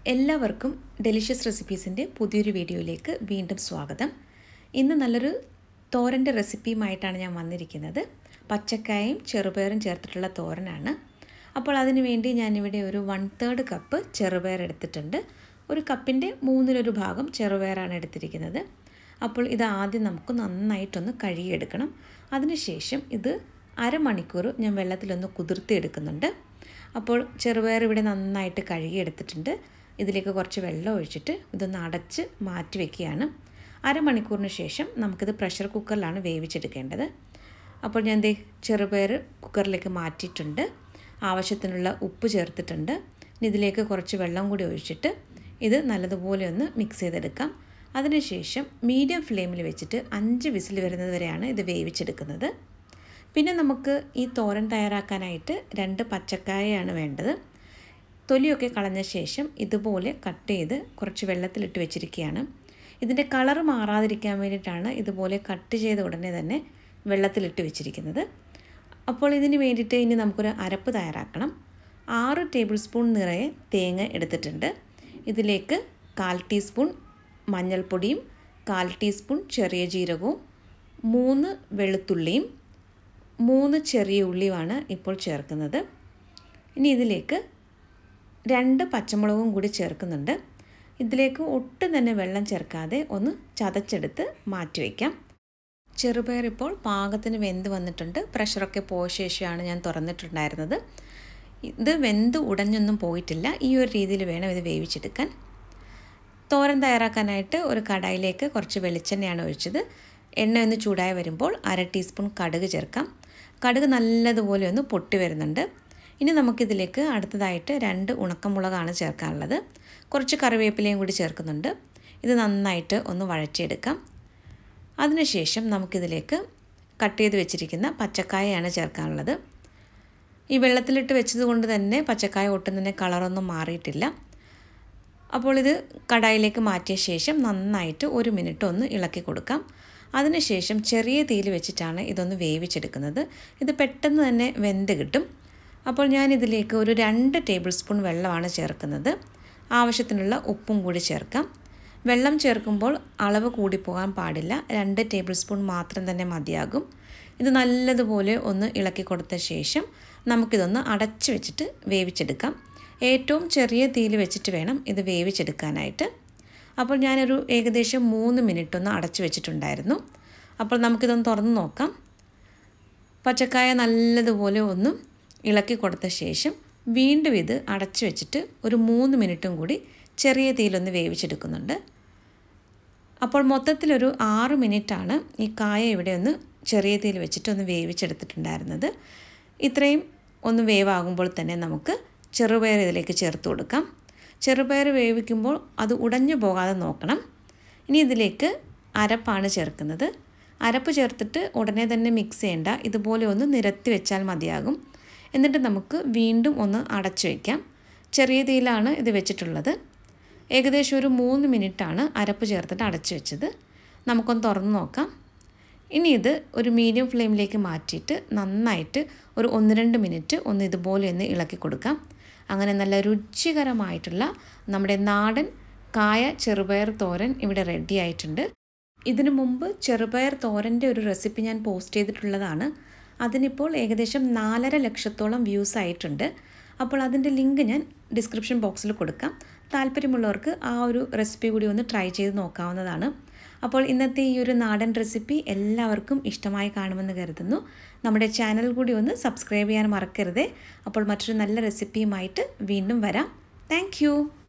എല്ലാവർക്കും ഡെലിഷ്യസ് റെസിപ്പീസിൻ്റെ പുതിയൊരു വീഡിയോയിലേക്ക് വീണ്ടും സ്വാഗതം ഇന്ന് നല്ലൊരു തോരൻ്റെ റെസിപ്പിയുമായിട്ടാണ് ഞാൻ വന്നിരിക്കുന്നത് പച്ചക്കായും ചെറുപയറും ചേർത്തിട്ടുള്ള തോരനാണ് അപ്പോൾ അതിനു വേണ്ടി ഞാനിവിടെ ഒരു വൺ തേർഡ് കപ്പ് ചെറുപയർ എടുത്തിട്ടുണ്ട് ഒരു കപ്പിൻ്റെ മൂന്നിലൊരു ഭാഗം ചെറുപയറാണ് എടുത്തിരിക്കുന്നത് അപ്പോൾ ഇത് ആദ്യം നമുക്ക് നന്നായിട്ടൊന്ന് കഴുകിയെടുക്കണം അതിനുശേഷം ഇത് അരമണിക്കൂർ ഞാൻ വെള്ളത്തിലൊന്ന് കുതിർത്തിയെടുക്കുന്നുണ്ട് അപ്പോൾ ചെറുപയർ ഇവിടെ നന്നായിട്ട് കഴുകിയെടുത്തിട്ടുണ്ട് ഇതിലേക്ക് കുറച്ച് വെള്ളം ഒഴിച്ചിട്ട് ഇതൊന്ന് അടച്ച് മാറ്റി വെക്കുകയാണ് അരമണിക്കൂറിന് ശേഷം നമുക്കിത് പ്രഷർ കുക്കറിലാണ് വേവിച്ചെടുക്കേണ്ടത് അപ്പോൾ ഞാൻ ദേ ചെറുപയർ കുക്കറിലേക്ക് മാറ്റിയിട്ടുണ്ട് ആവശ്യത്തിനുള്ള ഉപ്പ് ചേർത്തിട്ടുണ്ട് ഇനി ഇതിലേക്ക് കുറച്ച് വെള്ളം കൂടി ഒഴിച്ചിട്ട് ഇത് നല്ലതുപോലെ ഒന്ന് മിക്സ് ചെയ്തെടുക്കാം അതിനുശേഷം മീഡിയം ഫ്ലെയിമിൽ വെച്ചിട്ട് അഞ്ച് വിസിൽ വരുന്നത് വരെയാണ് ഇത് വേവിച്ചെടുക്കുന്നത് പിന്നെ നമുക്ക് ഈ തോരൻ തയ്യാറാക്കാനായിട്ട് രണ്ട് പച്ചക്കായയാണ് വേണ്ടത് തൊലിയൊക്കെ കളഞ്ഞ ശേഷം ഇതുപോലെ കട്ട് ചെയ്ത് കുറച്ച് വെള്ളത്തിലിട്ട് വെച്ചിരിക്കുകയാണ് ഇതിൻ്റെ കളറ് മാറാതിരിക്കാൻ വേണ്ടിയിട്ടാണ് ഇതുപോലെ കട്ട് ചെയ്ത ഉടനെ തന്നെ വെള്ളത്തിലിട്ട് വെച്ചിരിക്കുന്നത് അപ്പോൾ ഇതിന് വേണ്ടിയിട്ട് ഇനി നമുക്കൊരു അരപ്പ് തയ്യാറാക്കണം ആറ് ടേബിൾ സ്പൂൺ നിറയെ തേങ്ങ എടുത്തിട്ടുണ്ട് ഇതിലേക്ക് കാൽ ടീസ്പൂൺ മഞ്ഞൾപ്പൊടിയും കാൽ ടീസ്പൂൺ ചെറിയ ജീരകവും മൂന്ന് വെളുത്തുള്ളിയും മൂന്ന് ചെറിയ ഉള്ളിയുമാണ് ഇപ്പോൾ ചേർക്കുന്നത് ഇനി ഇതിലേക്ക് രണ്ട് പച്ചമുളകും കൂടി ചേർക്കുന്നുണ്ട് ഇതിലേക്ക് ഒട്ടും തന്നെ വെള്ളം ചേർക്കാതെ ഒന്ന് ചതച്ചെടുത്ത് മാറ്റി വയ്ക്കാം ചെറുപയർ ഇപ്പോൾ പാകത്തിന് വെന്ത് വന്നിട്ടുണ്ട് പ്രഷറൊക്കെ പോയ ശേഷമാണ് ഞാൻ തുറന്നിട്ടുണ്ടായിരുന്നത് ഇത് വെന്ത് ഉടഞ്ഞൊന്നും പോയിട്ടില്ല ഈ ഒരു രീതിയിൽ വേണം ഇത് വേവിച്ചെടുക്കാൻ തോരൻ തയ്യാറാക്കാനായിട്ട് ഒരു കടായിലേക്ക് കുറച്ച് വെളിച്ചെണ്ണയാണ് ഒഴിച്ചത് എണ്ണ ഒന്ന് ചൂടായി വരുമ്പോൾ അര ടീസ്പൂൺ കടുക് ചേർക്കാം കടുക് നല്ലതുപോലെ ഒന്ന് പൊട്ടി വരുന്നുണ്ട് ഇനി നമുക്കിതിലേക്ക് അടുത്തതായിട്ട് രണ്ട് ഉണക്കമുളകാണ് ചേർക്കാനുള്ളത് കുറച്ച് കറിവേപ്പിലയും കൂടി ചേർക്കുന്നുണ്ട് ഇത് നന്നായിട്ട് ഒന്ന് വഴറ്റിയെടുക്കാം അതിനുശേഷം നമുക്കിതിലേക്ക് കട്ട് ചെയ്ത് വെച്ചിരിക്കുന്ന പച്ചക്കായയാണ് ചേർക്കാനുള്ളത് ഈ വെള്ളത്തിലിട്ട് വെച്ചത് കൊണ്ട് തന്നെ പച്ചക്കായ ഒട്ടും തന്നെ കളറൊന്നും മാറിയിട്ടില്ല അപ്പോൾ ഇത് കടായിലേക്ക് മാറ്റിയ ശേഷം നന്നായിട്ട് ഒരു മിനിറ്റ് ഒന്ന് ഇളക്കി കൊടുക്കാം അതിനുശേഷം ചെറിയ തീയിൽ വെച്ചിട്ടാണ് ഇതൊന്ന് വേവിച്ചെടുക്കുന്നത് ഇത് പെട്ടെന്ന് തന്നെ വെന്ത് കിട്ടും അപ്പോൾ ഞാൻ ഇതിലേക്ക് ഒരു രണ്ട് ടേബിൾ സ്പൂൺ വെള്ളമാണ് ചേർക്കുന്നത് ആവശ്യത്തിനുള്ള ഉപ്പും കൂടി ചേർക്കാം വെള്ളം ചേർക്കുമ്പോൾ അളവ് കൂടിപ്പോകാൻ പാടില്ല രണ്ട് ടേബിൾ സ്പൂൺ മാത്രം തന്നെ മതിയാകും ഇത് നല്ലതുപോലെ ഒന്ന് ഇളക്കി കൊടുത്ത ശേഷം നമുക്കിതൊന്ന് അടച്ചു വെച്ചിട്ട് വേവിച്ചെടുക്കാം ഏറ്റവും ചെറിയ തീയിൽ വെച്ചിട്ട് വേണം ഇത് വേവിച്ചെടുക്കാനായിട്ട് അപ്പോൾ ഞാനൊരു ഏകദേശം മൂന്ന് മിനിറ്റ് ഒന്ന് അടച്ചു വെച്ചിട്ടുണ്ടായിരുന്നു അപ്പോൾ നമുക്കിതൊന്ന് തുറന്ന് നോക്കാം പച്ചക്കായ നല്ലതുപോലെ ഒന്ന് ഇളക്കി കൊടുത്ത ശേഷം വീണ്ടും ഇത് അടച്ചു വെച്ചിട്ട് ഒരു മൂന്ന് മിനിറ്റും കൂടി ചെറിയ തീയിലൊന്ന് വേവിച്ചെടുക്കുന്നുണ്ട് അപ്പോൾ മൊത്തത്തിലൊരു ആറ് മിനിറ്റാണ് ഈ കായ ഇവിടെ ഒന്ന് ചെറിയ തീയിൽ വെച്ചിട്ട് ഒന്ന് വേവിച്ചെടുത്തിട്ടുണ്ടായിരുന്നത് ഇത്രയും ഒന്ന് വേവാകുമ്പോൾ തന്നെ നമുക്ക് ചെറുപയർ ഇതിലേക്ക് ചേർത്ത് കൊടുക്കാം ചെറുപയർ വേവിക്കുമ്പോൾ അത് ഉടഞ്ഞു പോകാതെ നോക്കണം ഇനി ഇതിലേക്ക് അരപ്പാണ് ചേർക്കുന്നത് അരപ്പ് ചേർത്തിട്ട് ഉടനെ തന്നെ മിക്സ് ചെയ്യേണ്ട ഇതുപോലെ ഒന്ന് നിരത്തി വെച്ചാൽ മതിയാകും എന്നിട്ട് നമുക്ക് വീണ്ടും ഒന്ന് അടച്ചു വയ്ക്കാം ചെറിയ തീയിലാണ് ഇത് വെച്ചിട്ടുള്ളത് ഏകദേശം ഒരു മൂന്ന് മിനിറ്റാണ് അരപ്പ് ചേർത്തിട്ട് അടച്ചു വെച്ചത് നമുക്കൊന്ന് തുറന്ന് നോക്കാം ഇനി ഇത് ഒരു മീഡിയം ഫ്ലെയിമിലേക്ക് മാറ്റിയിട്ട് നന്നായിട്ട് ഒരു ഒന്ന് രണ്ട് മിനിറ്റ് ഒന്ന് ഇതുപോലെ ഒന്ന് ഇളക്കി കൊടുക്കാം അങ്ങനെ നല്ല രുചികരമായിട്ടുള്ള നമ്മുടെ നാടൻ കായ ചെറുപയർ തോരൻ ഇവിടെ റെഡി ആയിട്ടുണ്ട് ഇതിനു മുമ്പ് ചെറുപയർ തോരൻ്റെ ഒരു റെസിപ്പി ഞാൻ പോസ്റ്റ് ചെയ്തിട്ടുള്ളതാണ് അതിനിപ്പോൾ ഏകദേശം നാലര ലക്ഷത്തോളം വ്യൂസ് ആയിട്ടുണ്ട് അപ്പോൾ അതിൻ്റെ ലിങ്ക് ഞാൻ ഡിസ്ക്രിപ്ഷൻ ബോക്സിൽ കൊടുക്കാം താല്പര്യമുള്ളവർക്ക് ആ ഒരു റെസിപ്പി കൂടി ഒന്ന് ട്രൈ ചെയ്ത് നോക്കാവുന്നതാണ് അപ്പോൾ ഇന്നത്തെ ഈ ഒരു നാടൻ റെസിപ്പി എല്ലാവർക്കും ഇഷ്ടമായി കാണുമെന്ന് കരുതുന്നു നമ്മുടെ ചാനൽ കൂടി ഒന്ന് സബ്സ്ക്രൈബ് ചെയ്യാൻ മറക്കരുതേ അപ്പോൾ മറ്റൊരു നല്ല റെസിപ്പിയുമായിട്ട് വീണ്ടും വരാം താങ്ക്